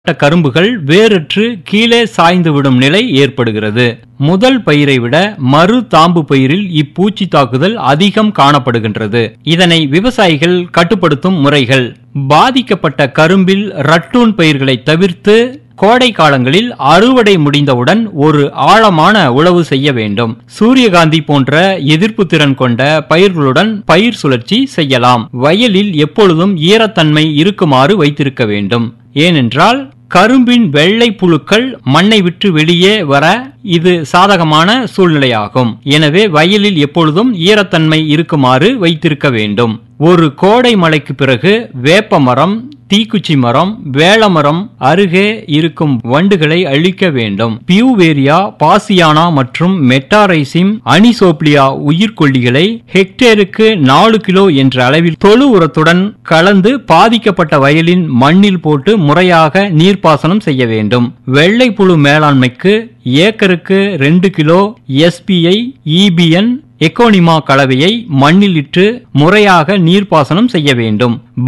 பட்ட கரும்புகள் வேரற்று கீழே சாய்ந்துவிடும் நிலை ஏற்படுகிறது முதல் பயிரை விட மறு தாம்பு பயிரில் இப்பூச்சி தாக்குதல் அதிகம் காணப்படுகின்றது இதனை விவசாயிகள் கட்டுப்படுத்தும் முறைகள் பாதிக்கப்பட்ட கரும்பில் ரட்டூன் பயிர்களை தவிர்த்து கோடை காலங்களில் அறுவடை முடிந்தவுடன் ஒரு ஆழமான உழவு செய்ய வேண்டும் சூரியகாந்தி போன்ற எதிர்ப்பு திறன் கொண்ட பயிர்களுடன் பயிர் சுழற்சி செய்யலாம் வயலில் எப்பொழுதும் ஈரத்தன்மை இருக்குமாறு வைத்திருக்க வேண்டும் ஏனென்றால் கரும்பின் வெள்ளை புழுக்கள் மண்ணை விட்டு வெளியே வர இது சாதகமான சூழ்நிலையாகும் எனவே வயலில் எப்பொழுதும் ஈரத்தன்மை இருக்குமாறு வைத்திருக்க வேண்டும் ஒரு கோடை மழைக்கு பிறகு வேப்ப மரம் தீக்குச்சி மரம் வேளமரம் அருகே இருக்கும் வண்டுகளை அழிக்க வேண்டும் பியூவேரியா பாசியானா மற்றும் மெட்டாரைசிம் அனிசோப்லியா உயிர்கொல்லிகளை ஹெக்டேருக்கு நாலு கிலோ என்ற அளவில் தொழு உரத்துடன் கலந்து பாதிக்கப்பட்ட வயலின் மண்ணில் போட்டு முறையாக நீர்ப்பாசனம் செய்ய வேண்டும் வெள்ளை புழு மேலாண்மைக்கு ஏக்கருக்கு ரெண்டு கிலோ எஸ்பிஐ இபிஎன் எக்கோனிமா கலவையை மண்ணில் இட்டு முறையாக நீர்ப்பாசனம் செய்ய வேண்டும்